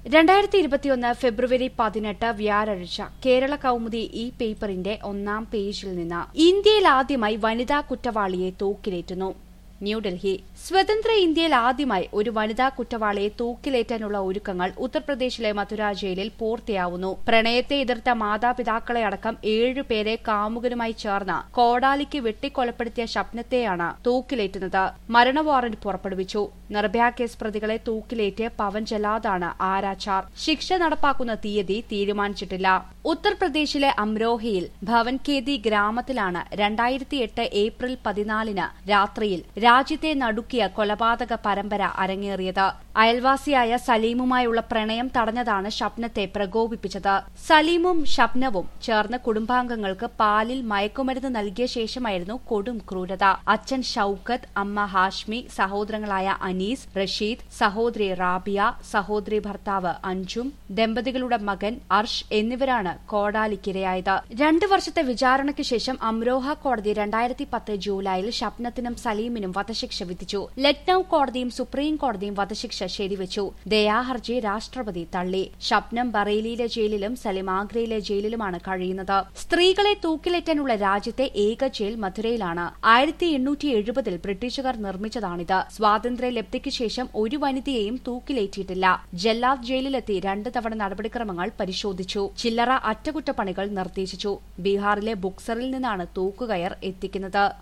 രണ്ടായിരത്തി ഇരുപത്തിയൊന്ന് ഫെബ്രുവരി പതിനെട്ട് വ്യാഴാഴ്ച കേരള കൗമുദി ഈ പേപ്പറിന്റെ ഒന്നാം പേജിൽ നിന്ന് ഇന്ത്യയിൽ ആദ്യമായി വനിതാ കുറ്റവാളിയെ തൂക്കിലേറ്റുന്നു ന്യൂഡൽഹി സ്വതന്ത്ര ഇന്ത്യയിൽ ആദ്യമായി ഒരു വനിതാ കുറ്റവാളിയെ തൂക്കിലേറ്റാനുള്ള ഒരുക്കങ്ങൾ ഉത്തർപ്രദേശിലെ മഥുര ജയിലിൽ പൂർത്തിയാവുന്നു പ്രണയത്തെ എതിർത്ത മാതാപിതാക്കളെ അടക്കം ഏഴുപേരെ കാമുകനുമായി ചേർന്ന് കോടാലിക്ക് വെട്ടിക്കൊലപ്പെടുത്തിയ ഷപ്നത്തെയാണ് തൂക്കിലേറ്റുന്നത് മരണ വാറന്റ് പുറപ്പെടുവിച്ചു നിർഭയ കേസ് പ്രതികളെ തൂക്കിലേറ്റ് പവൻ ജലാദാണ് ആരാച്ചാർ ശിക്ഷ നടപ്പാക്കുന്ന തീയതി തീരുമാനിച്ചിട്ടില്ല ഉത്തർപ്രദേശിലെ അംരോഹയിൽ ഭവൻകേതി ഗ്രാമത്തിലാണ് രണ്ടായിരത്തി എട്ട് ഏപ്രിൽ പതിനാലിന് രാത്രിയിൽ രാജ്യത്തെ നടുക്കിയ കൊലപാതക പരമ്പര അരങ്ങേറിയത് അയൽവാസിയായ സലീമുമായുള്ള പ്രണയം തടഞ്ഞതാണ് ഷപ്നത്തെ പ്രകോപിപ്പിച്ചത് സലീമും ഷപ്നവും ചേർന്ന് കുടുംബാംഗങ്ങൾക്ക് പാലിൽ മയക്കുമരുന്ന് നൽകിയ ശേഷമായിരുന്നു കൊടും ക്രൂരത അച്ഛൻ ഷൌക്കത്ത് അമ്മ ഹാഷ്മി സഹോദരങ്ങളായ അനീസ് റഷീദ് സഹോദരി റാബിയ സഹോദരി ഭർത്താവ് അഞ്ജും ദമ്പതികളുടെ മകൻ അർഷ് എന്നിവരാണ് കോടാലിക്കിരയായത് രണ്ടു വർഷത്തെ വിചാരണയ്ക്ക് ശേഷം അമ്രോഹ കോടതി രണ്ടായിരത്തി പത്ത് ജൂലൈയിൽ ഷപ്നത്തിനും സലീമിനും വധശിക്ഷ വിധിച്ചു ലക്നൌ കോടതിയും സുപ്രീം കോടതിയും വധശിക്ഷ ശരിവച്ചു ദയാഹർജി രാഷ്ട്രപതി തള്ളി ഷപ്നം ബറേലിയിലെ ജയിലിലും സലിം ആഗ്രയിലെ ജയിലിലുമാണ് കഴിയുന്നത് സ്ത്രീകളെ തൂക്കിലേറ്റാനുള്ള രാജ്യത്തെ ഏക ജയിൽ മഥുരയിലാണ് ആയിരത്തി എണ്ണൂറ്റി എഴുപതിൽ ബ്രിട്ടീഷുകാർ നിർമ്മിച്ചതാണിത് സ്വാതന്ത്ര്യ ലബ്ധിക്ക് ശേഷം ഒരു വനിതയെയും തൂക്കിലേറ്റിയിട്ടില്ല ജല്ലാദ് ജയിലിലെത്തി രണ്ട് തവണ നടപടിക്രമങ്ങൾ പരിശോധിച്ചു ചില്ലറ അറ്റകുറ്റപ്പണികൾ നിർദ്ദേശിച്ചു ബീഹാറിലെ ബുക്സറിൽ നിന്നാണ് തൂക്കുകയർ എത്തിക്കുന്നത്